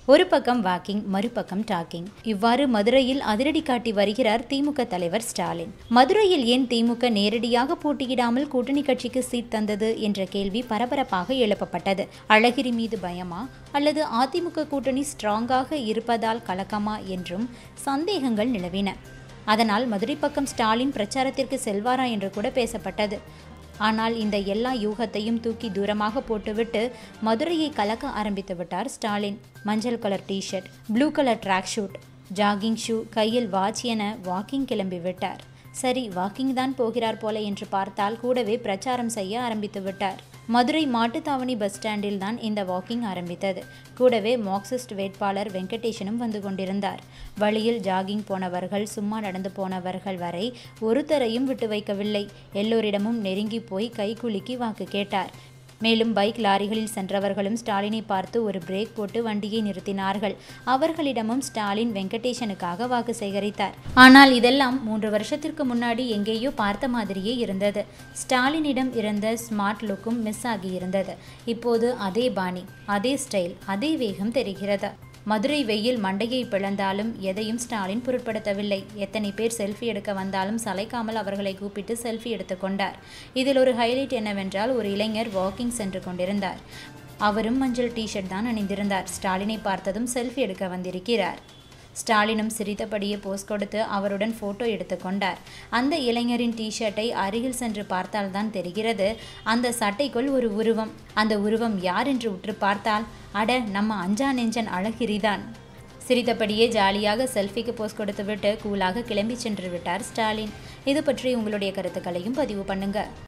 ஒரு பக்கம் வாக்கிங் மறுபக்கம் டாக்கிங் இவ்வாறு மதுரையில் அதிரடி காட்டி வருகிறார் திமுக தலைவர் ஸ்டாலின் மதுரையில் ஏன் திமுக நேரடியாக போட்டியிடாமல் கூட்டணி கட்சிக்கு சீட் தந்தது என்ற கேள்வி பரபரப்பாக எழுப்பப்பட்டது அழகிரி மீது பயமா அல்லது அதிமுக கூட்டணி ஸ்ட்ராங்காக இருப்பதால் கலக்கமா என்றும் சந்தேகங்கள் நிலவின அதனால் மதுரை பக்கம் ஸ்டாலின் பிரச்சாரத்திற்கு செல்வாரா என்று கூட பேசப்பட்டது ஆனால் இந்த எல்லா யூகத்தையும் தூக்கி தூரமாக போட்டுவிட்டு மதுரையை கலக்க ஆரம்பித்து விட்டார் ஸ்டாலின் மஞ்சள் colour T shirt blue colour track suit jogging shoe கையில் வாட்ச் என வாக்கிங் கிளம்பி விட்டார் சரி வாக்கிங் தான் போகிறார் போல என்று பார்த்தால் கூடவே பிரச்சாரம் செய்ய ஆரம்பித்து விட்டார் மதுரை மாட்டுத்தாவணி பஸ் ஸ்டாண்டில் தான் இந்த வாக்கிங் ஆரம்பித்தது கூடவே மார்க்சிஸ்ட் வேட்பாளர் வெங்கடேஷனும் வந்து கொண்டிருந்தார் வழியில் ஜாகிங் போனவர்கள் சும்மா நடந்து போனவர்கள் வரை ஒருத்தரையும் விட்டு வைக்கவில்லை எல்லோரிடமும் நெருங்கி போய் கைகுலுக்கி வாக்கு கேட்டார் மேலும் பைக் லாரிகளில் சென்றவர்களும் ஸ்டாலினை பார்த்து ஒரு பிரேக் போட்டு வண்டியை நிறுத்தினார்கள் அவர்களிடமும் ஸ்டாலின் வெங்கடேஷனுக்காக வாக்கு சேகரித்தார் ஆனால் இதெல்லாம் மூன்று வருஷத்திற்கு முன்னாடி எங்கேயோ பார்த்த மாதிரியே இருந்தது ஸ்டாலினிடம் இருந்த ஸ்மார்ட் லுக்கும் மிஸ் ஆகியிருந்தது இப்போது அதே பாணி அதே ஸ்டைல் அதே வேகம் தெரிகிறது மதுரை வெயில் மண்டையை பிளந்தாலும் எதையும் ஸ்டாலின் பொருட்படுத்தவில்லை எத்தனை பேர் செல்ஃபி எடுக்க வந்தாலும் சளைக்காமல் அவர்களை கூப்பிட்டு செல்ஃபி எடுத்துக்கொண்டார் இதில் ஒரு ஹைலைட் என்னவென்றால் ஒரு இளைஞர் வாக்கிங் சென்று கொண்டிருந்தார் அவரும் மஞ்சள் டிஷர்ட் தான் அணிந்திருந்தார் ஸ்டாலினை பார்த்ததும் செல்ஃபி எடுக்க வந்திருக்கிறார் ஸ்டாலினும் சிரித்தபடியே போஸ் கொடுத்து அவருடன் போட்டோ எடுத்துக்கொண்டார் அந்த இளைஞரின் டிஷர்ட்டை அருகில் சென்று பார்த்தால்தான் தெரிகிறது அந்த சட்டைக்குள் ஒரு உருவம் அந்த உருவம் யார் என்று உற்று பார்த்தால் அட நம்ம அஞ்சா நெஞ்சன் அழகிரிதான் சிரித்தபடியே ஜாலியாக செல்ஃபிக்கு போஸ் கொடுத்துவிட்டு கூலாக கிளம்பி சென்று விட்டார் ஸ்டாலின் இது பற்றி உங்களுடைய கருத்துக்களையும் பதிவு பண்ணுங்க